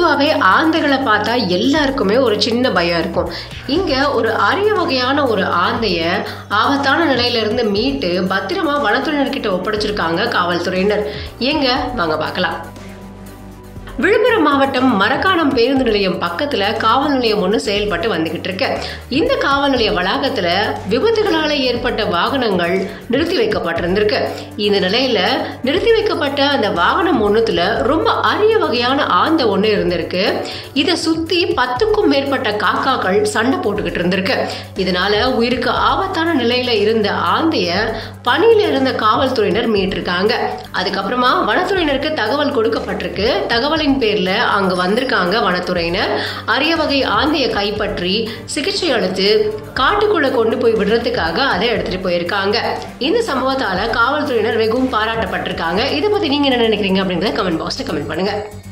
பொதுவாகவே ஆந்தைகளை பார்த்தா எல்லாருக்குமே ஒரு சின்ன பயம் இருக்கும் இங்கே ஒரு அரிய வகையான ஒரு ஆந்தைய ஆபத்தான நிலையிலிருந்து மீட்டு பத்திரமா வனத்துறையினர்கிட்ட ஒப்படைச்சிருக்காங்க காவல்துறையினர் எங்க வாங்க பார்க்கலாம் விழுப்புரம் மாவட்டம் மரக்காணம் பேருந்து நிலையம் பக்கத்துல காவல் நிலையம் ஒன்று செயல்பட்டு வந்துகிட்டு இருக்கு இந்த காவல் நிலைய வளாகத்துல விபத்துகளால ஏற்பட்ட வாகனங்கள் நிறுத்தி வைக்கப்பட்டிருந்திருக்கு இந்த நிலையில நிறுத்தி வைக்கப்பட்ட அந்த வாகனம் ஒண்ணுத்துல ரொம்ப அரிய வகையான ஆந்த ஒண்ணு இருந்திருக்கு இதை சுத்தி பத்துக்கும் மேற்பட்ட காக்காக்கள் சண்டை போட்டுக்கிட்டு இருந்திருக்கு இதனால உயிருக்கு ஆபத்தான நிலையில இருந்த ஆந்தைய பணியில இருந்த காவல்துறையினர் மீட்டிருக்காங்க அதுக்கப்புறமா வனத்துறையினருக்கு தகவல் கொடுக்கப்பட்டிருக்கு தகவலின் பேர்ல அங்க வந்திருக்காங்க வனத்துறையினர் அரிய வகை ஆந்தையை கைப்பற்றி சிகிச்சை அளித்து காட்டுக்குள்ள கொண்டு போய் விடுறதுக்காக அதை எடுத்துட்டு போயிருக்காங்க இந்த சம்பவத்தால காவல்துறையினர் வெகும் பாராட்டப்பட்டிருக்காங்க இதை பத்தி நீங்க என்ன நினைக்கிறீங்க அப்படிங்கறத கமெண்ட் பாக்ஸ்ல கமெண்ட் பண்ணுங்க